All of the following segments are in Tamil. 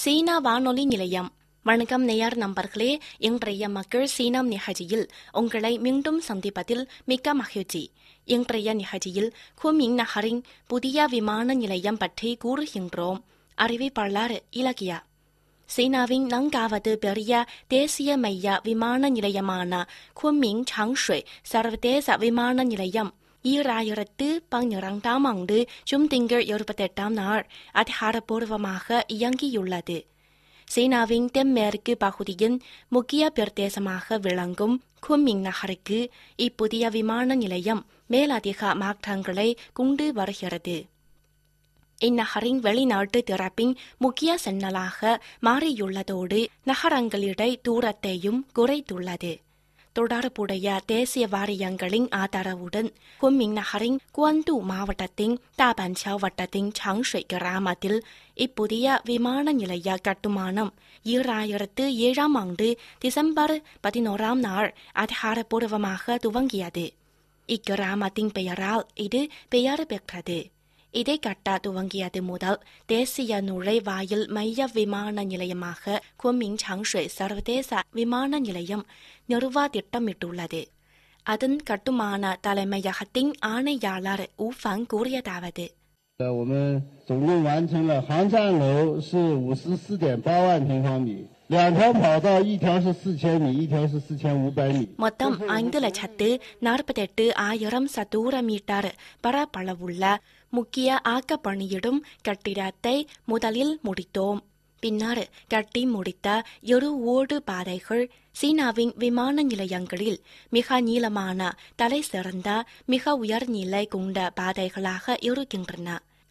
சீனா வானொலி நிலையம் வணக்கம் நேயர் நண்பர்களே இன்றைய மக்கள் சீனம் நிகழ்ச்சியில் உங்களை மீண்டும் சந்திப்பதில் மிக்க மகிழ்ச்சி இன்றைய நிகழ்ச்சியில் குமிங் நகரின் புதிய விமான நிலையம் பற்றி கூறுகின்றோம் அறிவிப்பாளர் இலக்கியா சீனாவின் நான்காவது பெரிய தேசிய மைய விமான நிலையமான குன்மிங் சாங்ஷுய் சர்வதேச விமான நிலையம் ஈராயிரத்து பன்னிரண்டாம் ஆண்டு ஜூன் திங்கள் இருபத்தெட்டாம் நாள் அதிகாரப்பூர்வமாக இயங்கியுள்ளது சீனாவின் தென்மேற்கு பகுதியின் முக்கிய பிரதேசமாக விளங்கும் குன்மிங் நகருக்கு இப்புதிய விமான நிலையம் மேலதிக மாற்றங்களை கொண்டு வருகிறது இந்நகரின் வெளிநாட்டு திறப்பின் முக்கிய சென்னலாக மாறியுள்ளதோடு நகரங்களிடை தூரத்தையும் குறைத்துள்ளது தொடர்புடைய தேசிய வாரியங்களின் ஆதரவுடன் குன்மிங் நகரின் குவந்து மாவட்டத்தின் தாபன்சாவ் வட்டத்தின் சாங்ஷுய் கிராமத்தில் இப்புதிய விமான நிலைய கட்டுமானம் ஈராயிரத்து ஏழாம் ஆண்டு டிசம்பர் பதினோராம் நாள் அதிகாரப்பூர்வமாக துவங்கியது இக்கிராமத்தின் பெயரால் இது பெயர் பெற்றது இதை கட்ட துவங்கியது முதல் தேசிய நுழைவாயில் மைய விமான நிலையமாக குன்மிங் சாங்ஷுய் சர்வதேச விமான நிலையம் நிறுவ திட்டமிட்டுள்ளது அதன் கட்டுமான தலைமையகத்தின் ஆணையாளர் ஊஃபாங் கூறியதாவது 呃，我们总共完成了航站楼是五十四点八万平方米，两条跑道，一条是四千米，一条是四千五百米。 மொத்தம் ஐந்து லட்சத்து நாற்பத்தெட்டு ஆயிரம் சதுர மீட்டர் பரப்பளவுள்ள முக்கிய ஆக்கப்பணியிடும் கட்டிடத்தை முதலில் முடித்தோம் பின்னர் கட்டி முடித்த இரு ஓடு பாதைகள் சீனாவின் விமான நிலையங்களில் மிக நீளமான தலை சிறந்த மிக உயர்நிலை கொண்ட பாதைகளாக இருக்கின்றன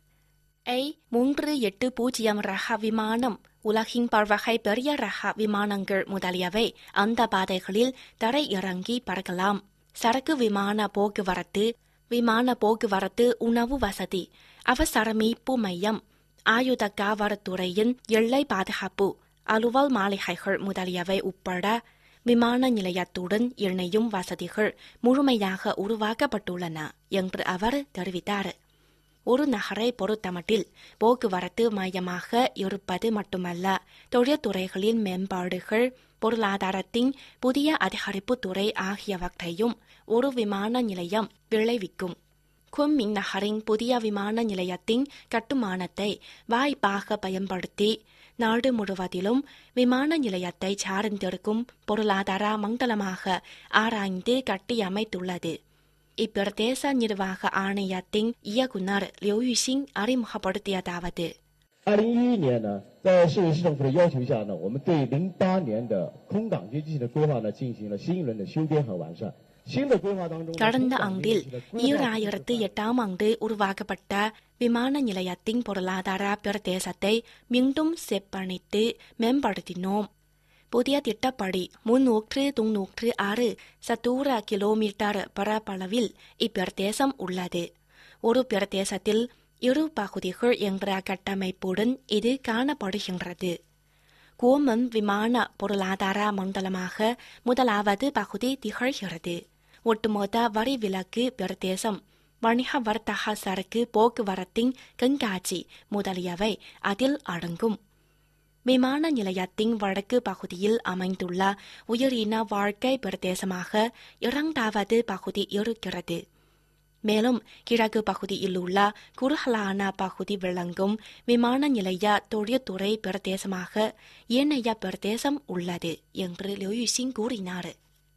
ஐ மூன்று எட்டு பூஜ்ஜியம் ரக விமானம் உலகின் பல்வகை பெரிய ரக விமானங்கள் முதலியவை அந்த பாதைகளில் தரை இறங்கி பறக்கலாம் சரக்கு விமான போக்குவரத்து விமான போக்குவரத்து உணவு வசதி அவசர மீட்பு மையம் ஆயுத காவல்துறையின் எல்லை பாதுகாப்பு அலுவல் மாளிகைகள் முதலியவை உட்பட விமான நிலையத்துடன் இணையும் வசதிகள் முழுமையாக உருவாக்கப்பட்டுள்ளன என்று அவர் தெரிவித்தார் ஒரு நகரை பொறுத்தமட்டில் போக்குவரத்து மையமாக இருப்பது மட்டுமல்ல தொழில்துறைகளின் மேம்பாடுகள் பொருளாதாரத்தின் புதிய அதிகரிப்பு துறை ஆகியவற்றையும் ஒரு விமான நிலையம் விளைவிக்கும் குன்மிங் நகரின் புதிய விமான நிலையத்தின் கட்டுமானத்தை வாய்ப்பாக பயன்படுத்தி நாடு முழுவதிலும் விமான நிலையத்தை சார்ந்திருக்கும் பொருளாதார மண்டலமாக ஆராய்ந்து கட்டியமைத்துள்ளது இப்பிரதேச நிர்வாக ஆணையத்தின் இயக்குனர் லியூ யுசிங் அறிமுகப்படுத்தியதாவது 二零一一年呢，在市委市政府的要求下呢，我们对零八年的空港街地的规划呢进行了新一轮的修编和完善。新的规划当中呢， கடந்த 空港 ஆண்டில் 街地的规划 ஈராயிரத்து எட்டாம் ஆண்டு உருவாக்கப்பட்ட விமான நிலையத்தின் பொருளாதார பிரதேசத்தை மீண்டும் செப்பனிட்டு மேம்படுத்தினோம் புதிய திட்டப்படி முன்னூற்று தொன்னூற்று ஆறு சதுர கிலோமீட்டர் பரப்பளவில் இப்பிரதேசம் உள்ளது ஒரு பிரதேசத்தில் இரு பகுதிகள் என்ற கட்டமைப்புடன் இது காணப்படுகின்றது கோமன் விமான பொருளாதார மண்டலமாக முதலாவது பகுதி திகழ்கிறது ஒட்டுமொத்த வரி விலக்கு பிரதேசம் வணிக வர்த்தக சரக்கு போக்குவரத்தின் கண்காட்சி முதலியவை அதில் அடங்கும் விமான நிலையத்தின் வடக்கு பகுதியில் அமைந்துள்ள உயிரின வாழ்க்கை பிரதேசமாக இரண்டாவது பகுதி இருக்கிறது மேலும் கிழக்கு பகுதியில் உள்ள குறுகலான பகுதி விளங்கும் விமான நிலைய தொழில்துறை பிரதேசமாக ஏனைய பிரதேசம் உள்ளது என்று லியூசிங் கூறினார்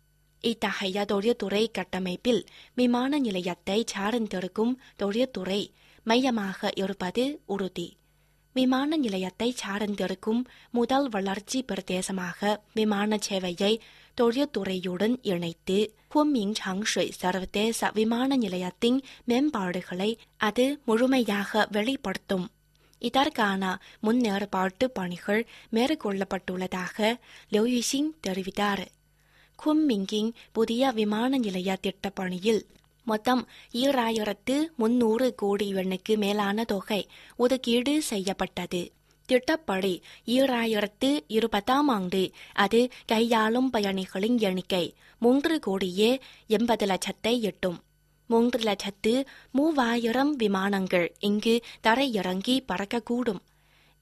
இத்தகைய தொழில்துறை கட்டமைப்பில் விமான நிலையத்தை சார்ந்திருக்கும் தொழில்துறை மையமாக இருப்பது உறுதி விமான நிலையத்தை சார்ந்திருக்கும் முதல் வளர்ச்சி பிரதேசமாக விமான சேவையை தொழில்துறையுடன் இணைத்து குன்மிங் சாங்ஷுய் சர்வதேச விமான நிலையத்தின் மேம்பாடுகளை அது முழுமையாக வெளிப்படுத்தும் இதற்கான முன்னேற்பாட்டு பணிகள் மேற்கொள்ளப்பட்டுள்ளதாக லியூசிங் தெரிவித்தார் குன்மிங்கின் புதிய விமான நிலைய திட்டப்பணியில் மொத்தம் ஈராயிரத்து முன்னூறு கோடி எண்ணுக்கு மேலான தொகை ஒதுக்கீடு செய்யப்பட்டது திட்டப்படி ஈராயிரத்து இருபதாம் ஆண்டு அது கையாளும் பயணிகளின் எண்ணிக்கை மூன்று கோடியே எண்பது லட்சத்தை எட்டும் மூன்று லட்சத்து மூவாயிரம் விமானங்கள் இங்கு தரையிறங்கி பறக்கக்கூடும்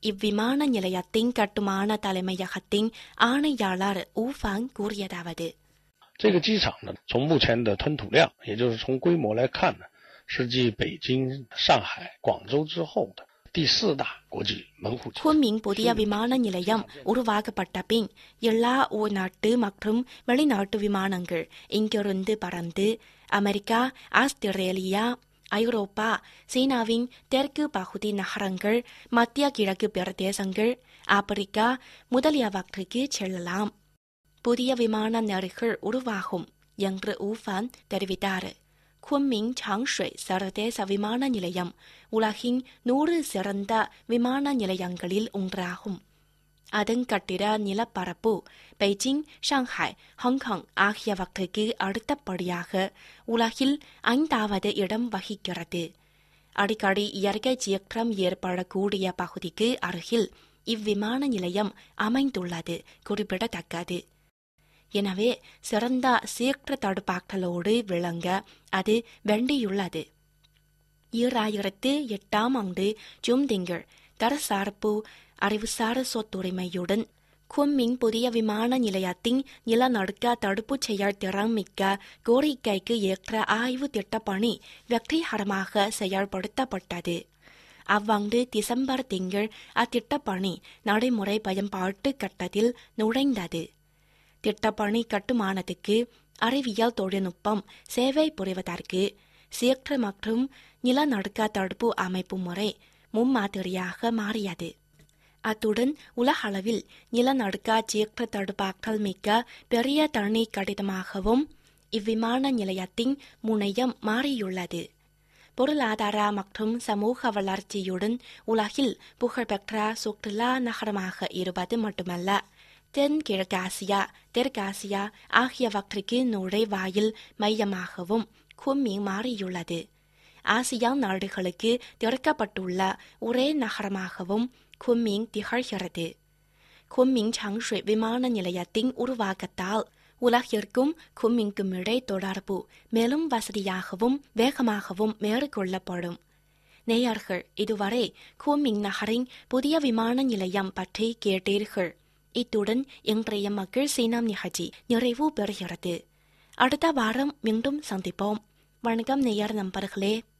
இவ்விமான நிலையத்தின் கட்டுமான தலைமையகத்தின் ஆணையாளர் ஊஃபாங் கூறியதாவது 这个机场呢，从目前的吞吐量，也就是从规模来看呢，是继北京、上海、广州之后的第四大国际门户机场。 குன்மிங் புதிய விமான நிலையம் உருவாக்கப்பட்ட பின் எல்லா உள்நாட்டு மற்றும் வெளிநாட்டு விமானங்கள் இங்கிருந்து பறந்து அமெரிக்கா ஆஸ்திரேலியா ஐரோப்பா சீனாவின் தெற்கு பகுதி நகரங்கள் மத்திய கிழக்கு பிரதேசங்கள் ஆப்பிரிக்கா முதலியவற்றுக்கு செல்லலாம் புதிய விமான நெறிகள் உருவாகும் என்று ஊஃபான் தெரிவித்தார் குன்மிங் சாங்ஷுய் சர்வதேச விமான நிலையம் உலகின் நூறு சிறந்த விமான நிலையங்களில் ஒன்றாகும் அதன் கட்டிட நிலப்பரப்பு பெய்ஜிங் ஷாங்காய் ஹாங்காங் ஆகியவற்றுக்கு அடுத்தபடியாக உலகில் ஐந்தாவது இடம் வகிக்கிறது அடிக்கடி இயற்கை சீற்றம் ஏற்படக்கூடிய பகுதிக்கு அருகில் இவ்விமான நிலையம் அமைந்துள்ளது குறிப்பிடத்தக்கது எனவே சிறந்த சீற்ற தடுப்பாற்றலோடு விளங்க அது வேண்டியுள்ளது ஈராயிரத்து எட்டாம் ஆண்டு ஜூன் திங்கள் தரசார்பு அறிவுசார் சொத்துரிமையுடன் குன்மிங் புதிய விமான நிலையத்தின் நிலநடுக்க தடுப்புச் செயல்திறன் மிக்க கோரிக்கைக்கு ஏற்ற ஆய்வு திட்டப்பணி வெற்றிகரமாக செயல்படுத்தப்பட்டது அவ்வாண்டு டிசம்பர் திங்கள் அத்திட்டப்பணி நடைமுறை பயன்பாட்டு கட்டத்தில் நுழைந்தது திட்டப்பணி கட்டுமானத்துக்கு அறிவியல் தொழில்நுட்பம் சேவை புரிவதற்கு சீற்ற மற்றும் நிலநடுக்க தடுப்பு அமைப்பு முறை முன்மாதிரியாக மாறியது அத்துடன் உலகளவில் நிலநடுக்க சீற்ற தடுப்பாற்றல் மிக்க பெரிய தனி கடிதமாகவும் இவ்விமான நிலையத்தின் முனையம் மாறியுள்ளது பொருளாதார மற்றும் சமூக வளர்ச்சியுடன் உலகில் புகழ்பெற்ற சுற்றுலா நகரமாக இருப்பது மட்டுமல்ல தென் கிழக்காசியா தெற்காசியா ஆகியவற்றுக்கு நுழைவாயில் மையமாகவும் குன்மிங் மாறியுள்ளது ஆசியா நாடுகளுக்கு திறக்கப்பட்டுள்ள ஒரே நகரமாகவும் குன்மிங் திகழ்கிறது குன்மிங் சாங்ஷுய் விமான நிலையத்தின் உருவாக்கத்தால் உலகிற்கும் குன்மிங்கும் இடை தொடர்பு மேலும் வசதியாகவும் வேகமாகவும் மேற்கொள்ளப்படும் நேயர்கள் இதுவரை குன்மிங் நகரின் புதிய விமான நிலையம் பற்றி கேட்டீர்கள் இத்துடன் இன்றைய மக்கள் சீனம் நிகழ்ச்சி நிறைவு பெறுகிறது அடுத்த வாரம் மீண்டும் சந்திப்போம் வணக்கம் நேயர் நண்பர்களே